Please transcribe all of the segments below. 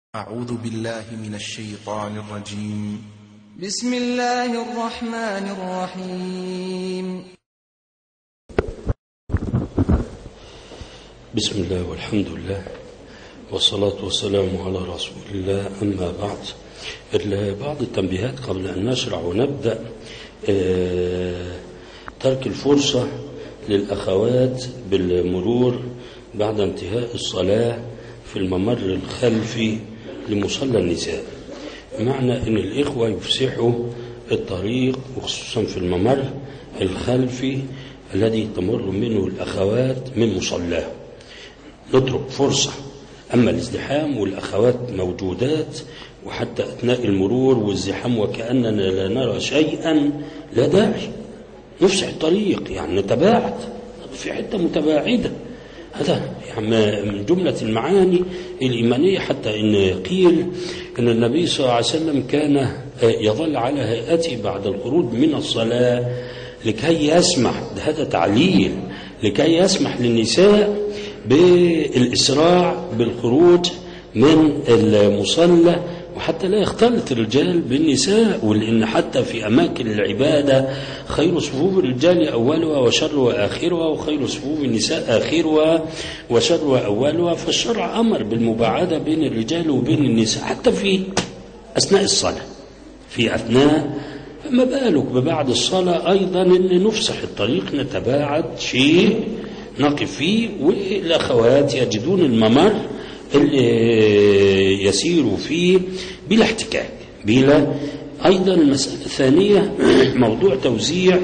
أعوذ بالله من الشيطان الرجيم بسم الله الرحمن الرحيم بسم الله والحمد لله والصلاة والسلام على رسول الله أما بعد ال- بعض التنبيهات قبل أن نشرع ونبدأ آه، ترك الفرصة للأخوات بالمرور بعد انتهاء الصلاة في الممر الخلفي لمصلى النساء معنى أن الإخوة يفسحوا الطريق وخصوصا في الممر الخلفي الذي تمر منه الأخوات من مصلاه نترك فرصة أما الازدحام والأخوات موجودات وحتى أثناء المرور والزحام وكأننا لا نرى شيئا لا داعي نفسح الطريق يعني نتباعد في حتة متباعدة هذا يعني من جملة المعاني الإيمانية حتى إن قيل أن النبي صلى الله عليه وسلم كان يظل على هيئته بعد الخروج من الصلاة لكي يسمح ده هذا تعليل لكي يسمح للنساء بالإسراع بالخروج من المصلى وحتى لا يختلط الرجال بالنساء ولأن حتى في أماكن العبادة خير صفوف الرجال أولها وشرها آخرها وخير صفوف النساء آخرها وشرها أولها فالشرع أمر بالمباعدة بين الرجال وبين النساء حتى في أثناء الصلاة في أثناء فما بالك ببعد الصلاة أيضا أن نفسح الطريق نتباعد شيء نقف فيه والأخوات يجدون الممر اللي يسيروا فيه بلا احتكاك بلا أيضا المسألة الثانية موضوع توزيع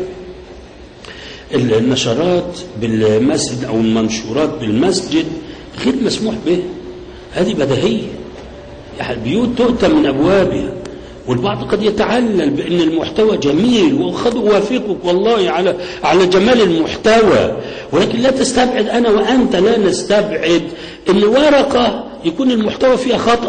النشرات بالمسجد أو المنشورات بالمسجد غير مسموح به هذه بديهية يعني البيوت تؤتى من أبوابها والبعض قد يتعلل بأن المحتوى جميل وقد أوافقك والله على على جمال المحتوى ولكن لا تستبعد أنا وأنت لا نستبعد أن ورقة يكون المحتوى فيها خطأ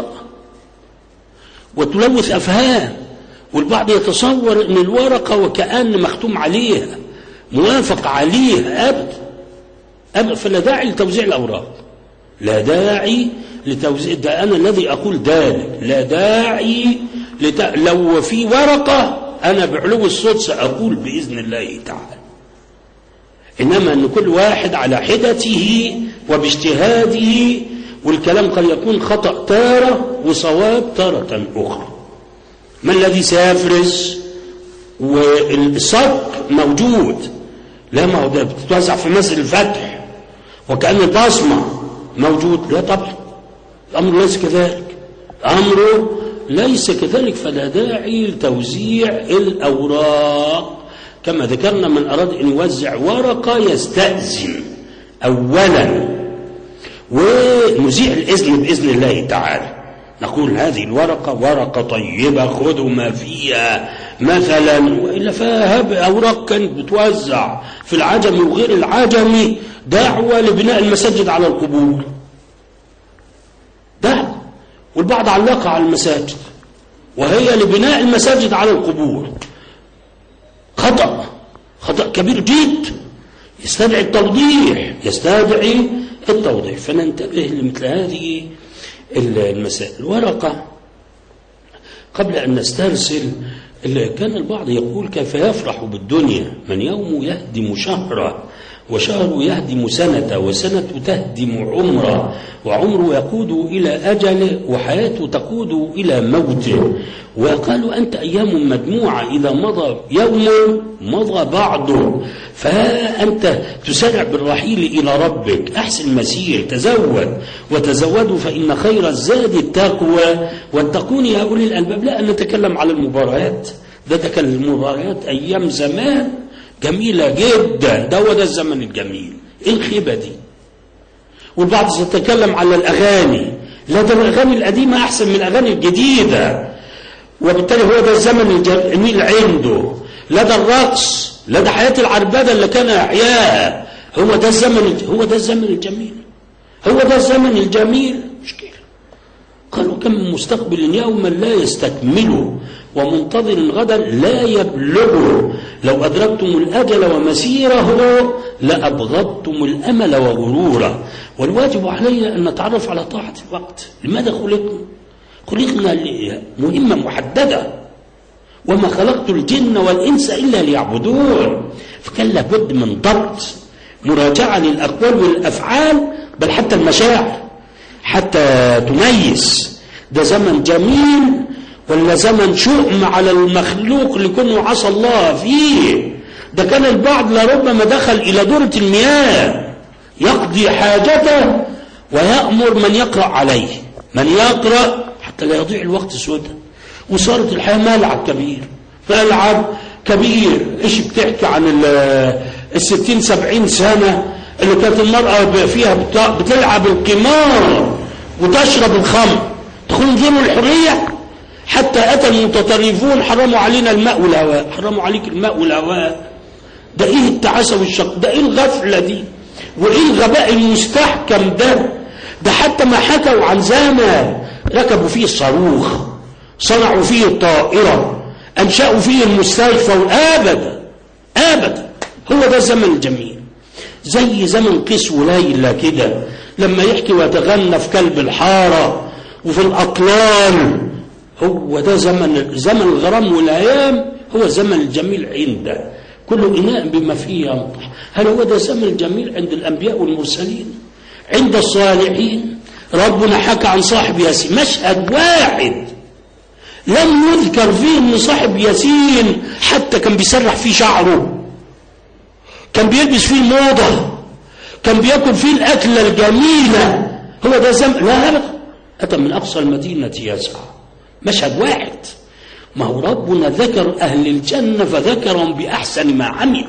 وتلوث أفهام والبعض يتصور أن الورقة وكأن مختوم عليها موافق عليها أبدا أبدا فلا داعي لتوزيع الأوراق لا داعي لتوزيع ده أنا الذي أقول ذلك لا داعي لت... لو في ورقة أنا بعلو الصوت سأقول بإذن الله تعالى إنما أن كل واحد على حدته وباجتهاده والكلام قد يكون خطأ تارة وصواب تارة أخرى ما الذي سيفرز والصك موجود لا ما هو ده بتتوزع في مسجد الفتح وكأن البصمة موجود لا طبعا الأمر ليس كذلك أمره ليس كذلك فلا داعي لتوزيع الأوراق كما ذكرنا من أراد أن يوزع ورقة يستأذن أولا ونزيع الإذن بإذن الله تعالى نقول هذه الورقة ورقة طيبة خذوا ما فيها مثلا وإلا فهب أوراق كانت بتوزع في العجم وغير العجم دعوة لبناء المساجد على القبور دعوة والبعض علقها على المساجد وهي لبناء المساجد على القبور خطأ خطأ كبير جدا يستدعي التوضيح يستدعي التوضيح فننتبه لمثل هذه المسائل الورقة قبل أن نسترسل كان البعض يقول كيف يفرح بالدنيا من يوم يهدم شهره وشهر يهدم سنة وسنة تهدم عمره وعمره يقود إلى أجله وحياته تقود إلى موته وقالوا أنت أيام مجموعة إذا مضى يوم مضى بعضه فأنت تسرع بالرحيل إلى ربك أحسن مسير تزود وتزودوا فإن خير الزاد التقوى واتقون يا أولي الألباب لا أن نتكلم على المباريات ده تكلم المباريات أيام زمان جميلة جدا ده هو ده الزمن الجميل ايه الخيبة دي والبعض سيتكلم على الأغاني لا ده الأغاني القديمة أحسن من الأغاني الجديدة وبالتالي هو ده الزمن الجميل عنده لا ده الرقص لا ده حياة العربدة اللي كان يحياها هو ده الزمن هو ده الزمن الجميل هو ده الزمن الجميل مشكلة قالوا كم من مستقبل يوما لا يستكمله ومنتظر غدا لا يبلغه لو أدركتم الأجل ومسيره لأبغضتم الأمل وغروره والواجب علينا أن نتعرف على طاعة الوقت لماذا خلقنا خلقنا لمهمة محددة وما خلقت الجن والإنس إلا ليعبدون فكان لابد من ضبط مراجعة للأقوال والأفعال بل حتى المشاعر حتى تميز ده زمن جميل ولا زمن شؤم على المخلوق لكونه عصى الله فيه ده كان البعض لربما دخل إلى دورة المياه يقضي حاجته ويأمر من يقرأ عليه من يقرأ حتى لا يضيع الوقت سودا وصارت الحياة ملعب كبير ملعب كبير ايش بتحكي عن ال- الستين سبعين سنة اللي كانت المرأة فيها بت- بتلعب القمار وتشرب الخمر تقول انظروا الحرية حتى أتى المتطرفون حرموا علينا الماء والهواء حرموا عليك الماء والهواء ده ايه التعاسة والشق ده ايه الغفلة دي وايه الغباء المستحكم ده ده حتى ما حكوا عن زمان ركبوا فيه الصاروخ صنعوا فيه الطائرة أنشأوا فيه المستشفى أبدا أبدا هو ده الزمن الجميل زي زمن قيس وليلى كده لما يحكي ويتغنى في كلب الحارة وفي الأطلال هو ده زمن زمن الغرام والأيام هو زمن الجميل عنده كل إناء بما فيه ينضح هل هو ده زمن الجميل عند الأنبياء والمرسلين عند الصالحين ربنا حكى عن صاحب ياسين مشهد واحد لم يذكر فيه ان صاحب ياسين حتى كان بيسرح فيه شعره كان بيلبس فيه الموضة كان بياكل فيه الأكلة الجميلة هو ده زمن لا أبدا أتى من أقصى المدينة يسعى مشهد واحد ما هو ربنا ذكر أهل الجنة فذكرهم بأحسن ما عملوا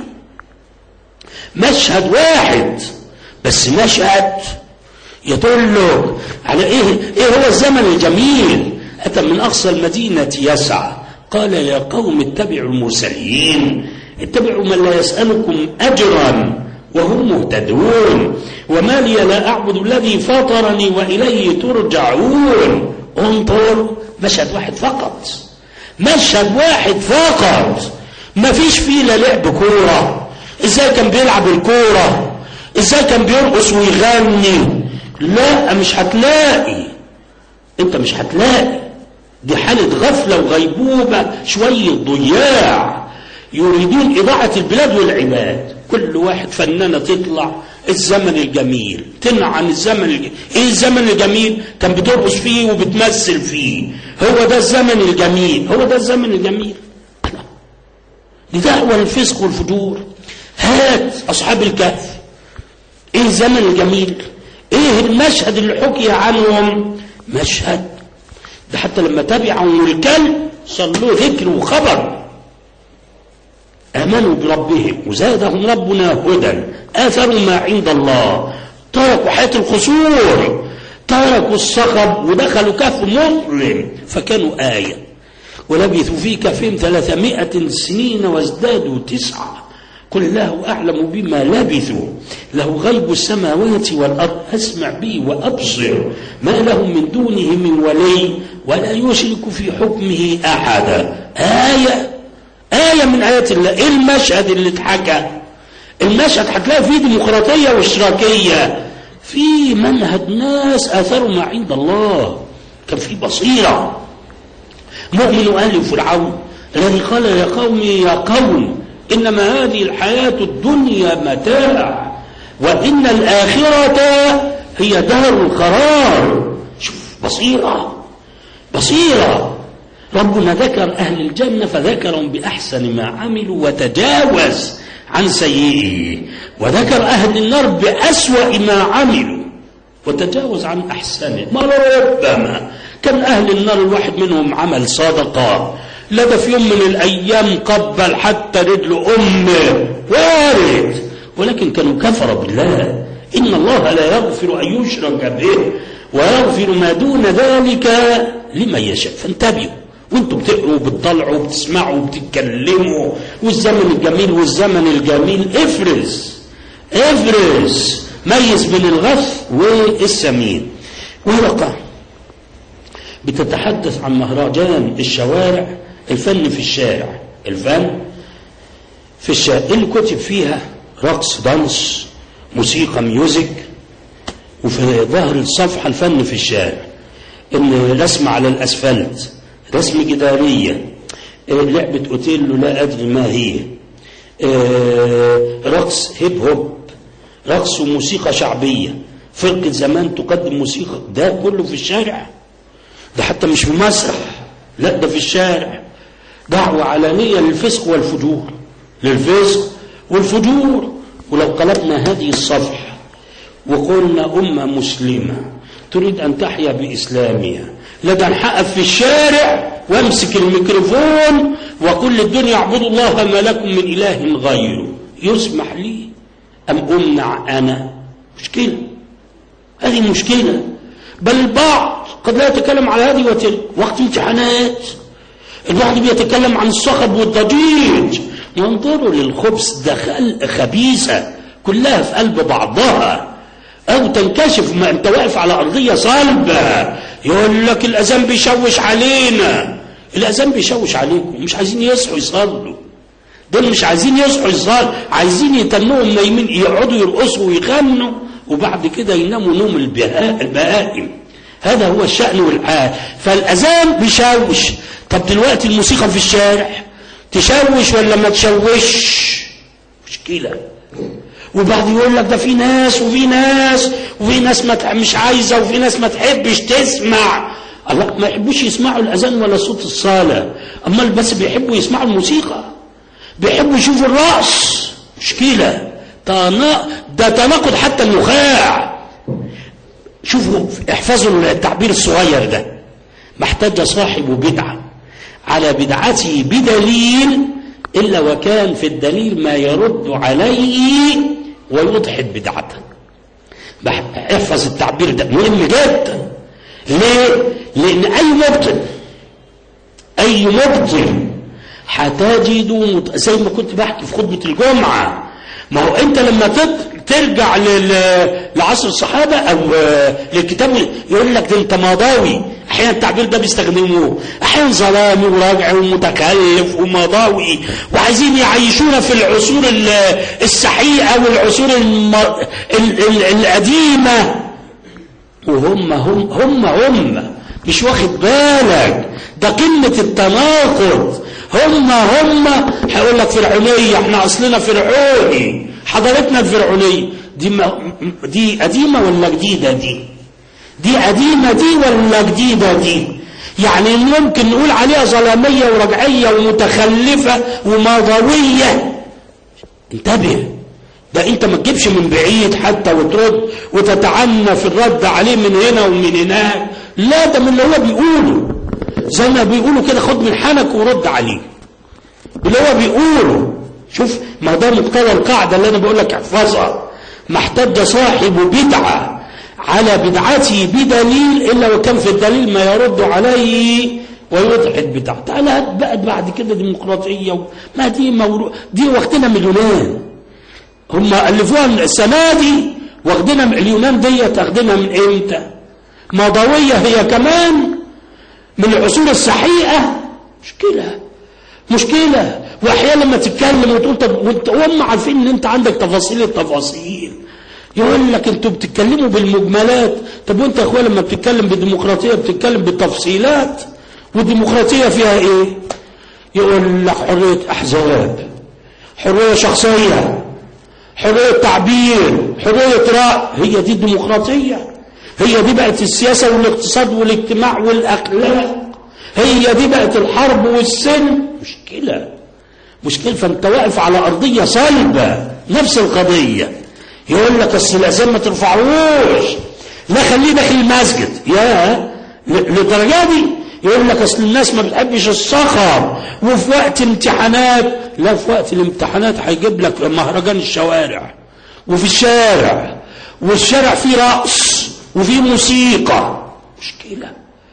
مشهد واحد بس مشهد يدل على ايه ايه هو الزمن الجميل اتى من اقصى المدينه يسعى قال يا قوم اتبعوا المرسلين اتبعوا من لا يسالكم اجرا وهم مهتدون وما لي لا اعبد الذي فطرني واليه ترجعون انظر مشهد واحد فقط مشهد واحد فقط ما فيش فيه لا لعب كوره ازاي كان بيلعب الكوره ازاي كان بيرقص ويغني لا مش هتلاقي انت مش هتلاقي دي حالة غفلة وغيبوبة شوية ضياع يريدون إضاعة البلاد والعباد كل واحد فنانة تطلع الزمن الجميل تنعن الزمن الجميل ايه الزمن الجميل كان بترقص فيه وبتمثل فيه هو ده الزمن الجميل هو ده الزمن الجميل دي دعوة الفسق والفجور هات أصحاب الكهف ايه الزمن الجميل ايه المشهد اللي حكي عنهم مشهد ده حتى لما تبعهم الكلب صلوا ذكر وخبر امنوا بربهم وزادهم ربنا هدى اثروا ما عند الله تركوا حياه القصور تركوا الصخب ودخلوا كهف مظلم فكانوا ايه ولبثوا في كهفهم ثلاثمائة سنين وازدادوا تسعة قل الله أعلم بما لبثوا له غيب السماوات والأرض أسمع به وأبصر ما لهم من دونه من ولي ولا يشرك في حكمه أحدا آية آية من آيات الله إيه المشهد اللي اتحكى المشهد هتلاقي فيه ديمقراطية واشتراكية في منهج ناس آثروا ما عند الله كان في بصيرة مؤمن آل فرعون الذي قال يا قوم يا قوم إنما هذه الحياة الدنيا متاع وإن الآخرة هي دار القرار شوف بصيرة بصيرة ربنا ذكر أهل الجنة فذكرهم بأحسن ما عملوا وتجاوز عن سيئه وذكر أهل النار بأسوأ ما عملوا وتجاوز عن أحسنه ما ربما كان أهل النار الواحد منهم عمل صدقة لا في يوم من الأيام قبل حتى رجل أمه وارد ولكن كانوا كفر بالله إن الله لا يغفر أن يشرك به ويغفر ما دون ذلك لمن يشاء فانتبهوا وانتوا بتقروا وبتطلعوا وبتسمعوا وبتتكلموا والزمن الجميل والزمن الجميل افرز افرز ميز بين الغث والسمين ورقة بتتحدث عن مهرجان الشوارع الفن في الشارع الفن في الشارع اللي كتب فيها رقص دانس موسيقى ميوزك وفي ظهر الصفحة الفن في الشارع ان رسم على الاسفلت رسم جداريه آه، لعبه اوتيلو لا ادري ما هي آه، رقص هيب هوب رقص وموسيقى شعبيه فرقه زمان تقدم موسيقى ده كله في الشارع ده حتى مش في مسرح لا ده في الشارع دعوة علنية للفسق والفجور للفسق والفجور ولو قلبنا هذه الصفحة وقلنا أمة مسلمة تريد أن تحيا بإسلامها لدى نحقف في الشارع وامسك الميكروفون وكل الدنيا اعبدوا الله ما لكم من إله غيره يسمح لي أم أمنع أنا مشكلة هذه مشكلة بل البعض قد لا يتكلم على هذه وتلك وقت امتحانات البعض بيتكلم عن الصخب والضجيج ينظروا للخبز ده خلق خبيثة كلها في قلب بعضها أو تنكشف ما أنت واقف على أرضية صلبة يقول لك الأذان بيشوش علينا الأذان بيشوش عليكم مش عايزين يصحوا يصلوا دول مش عايزين يصحوا يصلوا عايزين يتنوا نايمين يقعدوا يرقصوا ويغنوا وبعد كده يناموا نوم البهاء البهائم هذا هو الشأن والحال فالأذان بيشوش طب دلوقتي الموسيقى في الشارع تشوش ولا ما تشوش مشكلة وبعض يقول لك ده في ناس وفي ناس وفي ناس ما تع- مش عايزة وفي ناس ما تحبش تسمع الله ما يحبوش يسمعوا الأذان ولا صوت الصلاة أمال بس بيحبوا يسمعوا الموسيقى بيحبوا يشوفوا الرقص مشكلة تنا- ده تناقض حتى النخاع شوفوا احفظوا التعبير الصغير ده ما احتج صاحب بدعة على بدعته بدليل إلا وكان في الدليل ما يرد عليه ويضحك بدعته بح- احفظ التعبير ده مهم جدا ليه؟ لأن أي مبطل أي مبطل هتجده مت- زي ما كنت بحكي في خطبة الجمعة ما هو أنت لما تت- ترجع لل- لعصر الصحابة أو آه، للكتاب يقول لك ده أنت ماضاوي أحيانا التعبير ده بيستخدموه أحيانا ظلامي وراجع ومتكلف وماضاوي وعايزين يعيشونا في العصور ال- السحيقة والعصور الم- ال- ال- القديمة وهم هم هم هم مش واخد بالك ده قمة التناقض هم هم هيقول لك فرعونية احنا اصلنا فرعوني حضارتنا الفرعونية دي ما دي قديمة ولا جديدة دي دي قديمة دي ولا جديدة دي يعني ممكن نقول عليها ظلامية ورجعية ومتخلفة وماضوية انتبه ده انت ما تجيبش من بعيد حتى وترد وتتعنى في الرد عليه من هنا ومن هناك لا ده من اللي هو بيقوله زي ما بيقولوا كده خد من حنك ورد عليه اللي هو بيقوله شوف ما ده مقتضى القاعدة اللي انا بقول لك احفظها ما احتج صاحب بدعة على بدعته بدليل الا وكان في الدليل ما يرد عليه ويضحك بدعة تعالى هات بقى بعد كده ديمقراطية و- ما دي مورو دي واخدنا من اليونان هم ألفوها السنة دي واخدينها من اليونان ديت واخدينها من امتى ماضوية هي كمان من العصور السحيقة مشكلة مشكلة واحيانا لما تتكلم وتقول طب وانت وهم عارفين ان انت عندك تفاصيل التفاصيل يقول لك انتوا بتتكلموا بالمجملات طب وانت يا اخويا لما بتتكلم بالديمقراطية بتتكلم بالتفصيلات والديمقراطية فيها ايه يقول لك حرية احزاب حرية شخصية حرية تعبير حرية رأي هي دي الديمقراطية هي دي بقت السياسة والاقتصاد والاجتماع والأخلاق هي دي بقت الحرب والسلم مشكلة مشكلة فانت واقف على أرضية صلبة نفس القضية يقول لك أصل الأذان ما ترفعوش لا خليه داخل المسجد يا للدرجة دي يقول لك أصل الناس ما بتحبش الصخب وفي وقت امتحانات لا في وقت الامتحانات هيجيب لك مهرجان الشوارع وفي الشارع والشارع فيه رقص وفيه موسيقى مشكلة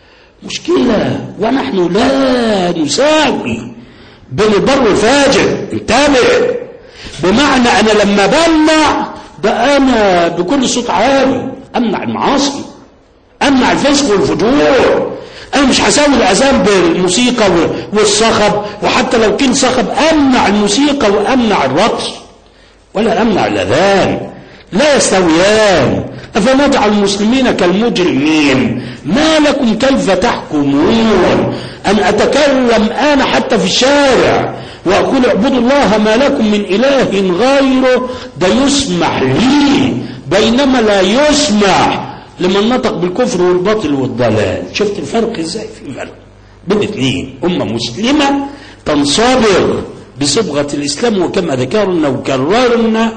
مشكلة ونحن لا نساوي بين البر والفاجر انتبه بمعنى أنا لما بمنع ده أنا بكل صوت عالي أمنع المعاصي أمنع الفسق والفجور أنا مش هساوي الأذان بالموسيقى والصخب وحتى لو كان صخب أمنع الموسيقى وأمنع الرقص ولا أمنع الأذان لا يستويان أفنجعل المسلمين كالمجرمين ما لكم كيف تحكمون أن أتكلم أنا حتى في الشارع وأقول اعبدوا الله ما لكم من إله غيره ده يسمح لي بينما لا يسمح لمن نطق بالكفر والباطل والضلال شفت الفرق ازاي في فرق بين اثنين أمة مسلمة تنصبر بصبغة الإسلام وكما ذكرنا وكررنا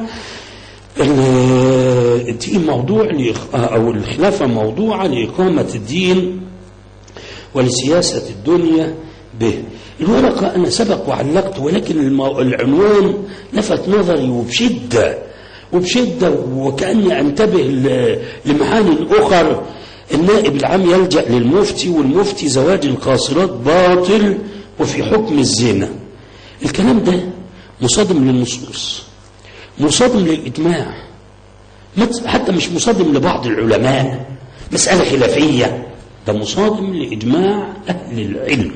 ال- دي موضوع لإخ- أو الخلافة موضوعة لإقامة الدين ولسياسة الدنيا به الورقة أنا سبق وعلقت ولكن المو... العنوان لفت نظري وبشدة وبشدة وكأني أنتبه ل... لمعاني أخر النائب العام يلجأ للمفتي والمفتي زواج القاصرات باطل وفي حكم الزنا الكلام ده مصادم للنصوص مصادم للإجماع مت- حتى مش مصادم لبعض العلماء مسألة خلافية ده مصادم لإجماع أهل العلم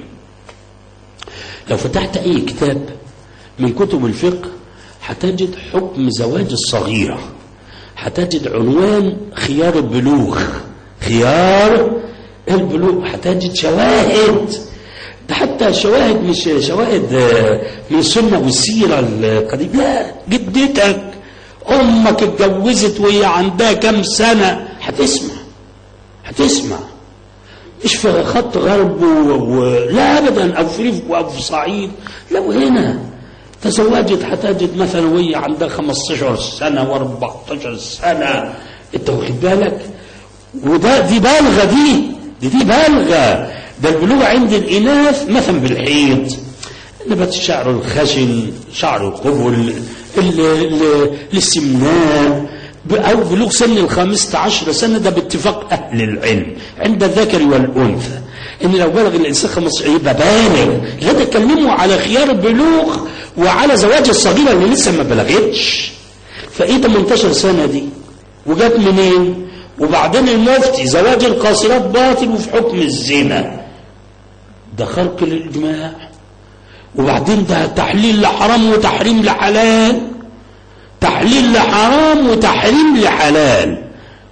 لو فتحت أي كتاب من كتب الفقه هتجد حكم زواج الصغيرة هتجد عنوان خيار البلوغ خيار البلوغ هتجد شواهد ده حتى الشواهد مش شواهد آه، من السنة والسيرة القديمة لا جدتك أمك اتجوزت وهي عندها كام سنة هتسمع هتسمع مش في خط غرب و... و... لا ابدا او في ريف او في صعيد لو هنا تزوجت هتجد مثلا وهي عندها 15 سنه و14 سنه انت واخد بالك وده دي بالغه دي دي دي بالغه ده البلوغ عند الاناث مثلا بالحيض نبات الشعر الخشن شعر القبل ال- ال- السمنان ب- أو بلوغ سن الخامسة عشر سنة ده باتفاق أهل العلم عند الذكر والأنثى إن لو بلغ الإنسان 15 يبقى بالغ لا تكلموا على خيار البلوغ وعلى زواج الصغيرة اللي لسه ما بلغتش فإيه 18 سنة دي وجات منين وبعدين المفتي زواج القاصرات باطل وفي حكم الزنا ده خلق للإجماع وبعدين ده تحليل لحرام وتحريم لحلال تحليل لحرام وتحريم لحلال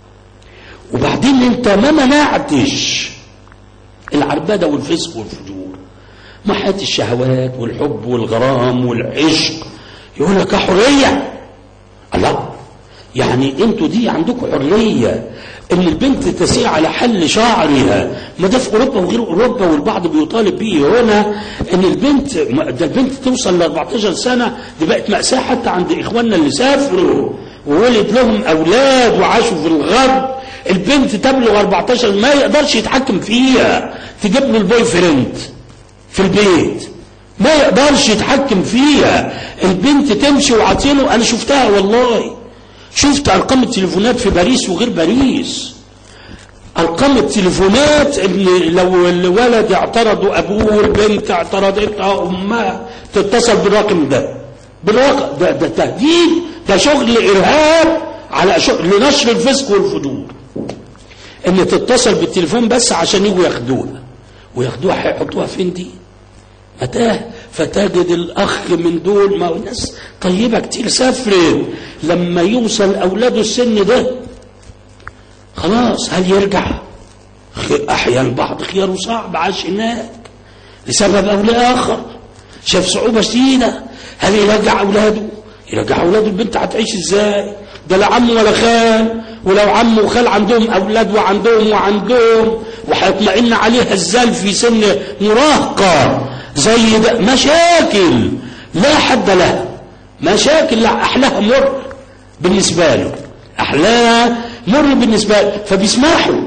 وبعدين انت ما منعتش العربده والفسق والفجور محات الشهوات والحب والغرام والعشق يقول لك حريه الله يعني انتوا دي عندكم حريه ان البنت تسير على حل شعرها ما ده في اوروبا وغير اوروبا والبعض بيطالب به هنا ان البنت ده البنت توصل ل 14 سنه دي بقت ماساه حتى عند اخواننا اللي سافروا وولد لهم اولاد وعاشوا في الغرب البنت تبلغ 14 ما يقدرش يتحكم فيها تجيب له البوي فريند في البيت ما يقدرش يتحكم فيها البنت تمشي وعاطينه انا شفتها والله شفت ارقام التليفونات في باريس وغير باريس ارقام التليفونات ان لو الولد اعترض ابوه والبنت اعترضتها امها تتصل بالرقم ده بالرقم ده ده تهديد ده شغل ارهاب على شغل لنشر الفسق والفجور ان تتصل بالتليفون بس عشان يجوا ياخدوها وياخدوها هيحطوها فين دي متاه فتجد الاخ من دول ما هو ناس طيبه كتير سافرت لما يوصل اولاده السن ده خلاص هل يرجع خ- احيا البعض خيار صعب عاش هناك لسبب او لاخر شاف صعوبه شديده هل يرجع اولاده يرجع اولاده البنت هتعيش ازاي ده لا عم ولا خال ولو عم وخال عندهم اولاد وعندهم وعندهم وهيطمئن عليها الزال في سن مراهقه زي ده مشاكل لا حد لها مشاكل لا احلاها مر بالنسبه له احلاها مر بالنسبه له فبيسمحوا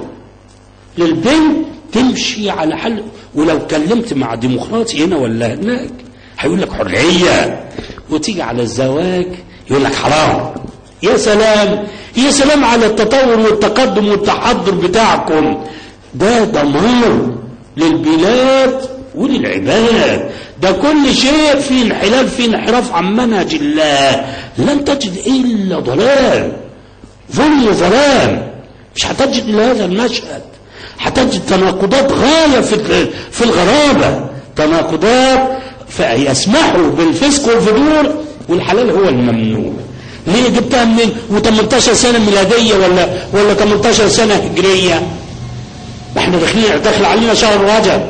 للبنت تمشي على حل ولو كلمت مع ديمقراطي هنا ولا هناك هيقول لك حريه وتيجي على الزواج يقول لك حرام يا سلام يا سلام على التطور والتقدم والتحضر بتاعكم ده دمار للبلاد وللعباد ده كل شيء فيه انحلال فيه انحراف عن منهج الله لن تجد الا ضلال ظلم وظلام مش هتجد الا هذا المشهد هتجد تناقضات غايه في في الغرابه تناقضات فيسمحوا بالفسق والفجور والحلال هو الممنوع ليه جبتها منين و18 سنة ميلادية ولا ولا 18 سنة هجرية ما احنا داخلين داخل علينا شهر رجب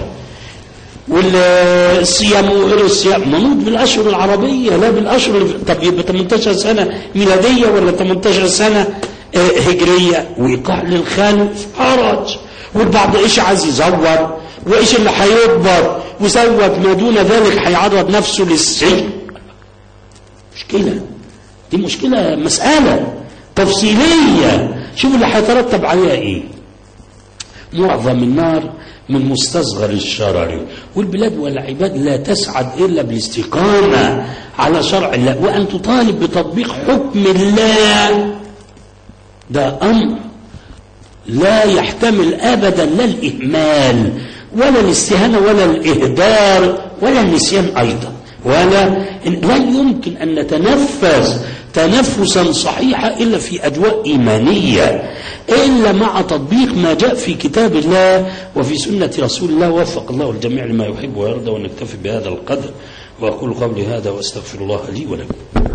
والصيام وغير الصيام منوط بالاشهر العربيه لا بالاشهر اللي- طب يبقى 18 سنه ميلاديه ولا 18 سنه آه، هجريه وايقاع للخلف حرج والبعض ايش عايز يزور وايش اللي هيكبر وزوج ما دون ذلك هيعرض نفسه للسجن مشكله دي مشكله مساله تفصيليه شوف اللي هيترتب عليها ايه معظم النار من مستصغر الشرر والبلاد والعباد لا تسعد إلا بالاستقامة على شرع الله وأن تطالب بتطبيق حكم الله ده أمر لا يحتمل أبدا لا الإهمال ولا الاستهانة ولا الإهدار ولا النسيان أيضا ولا لا يمكن أن نتنفس تنفسا صحيحا إلا في أجواء إيمانية إلا مع تطبيق ما جاء في كتاب الله وفي سنة رسول الله وفق الله الجميع لما يحب ويرضى ونكتفي بهذا القدر وأقول قولي هذا وأستغفر الله لي ولكم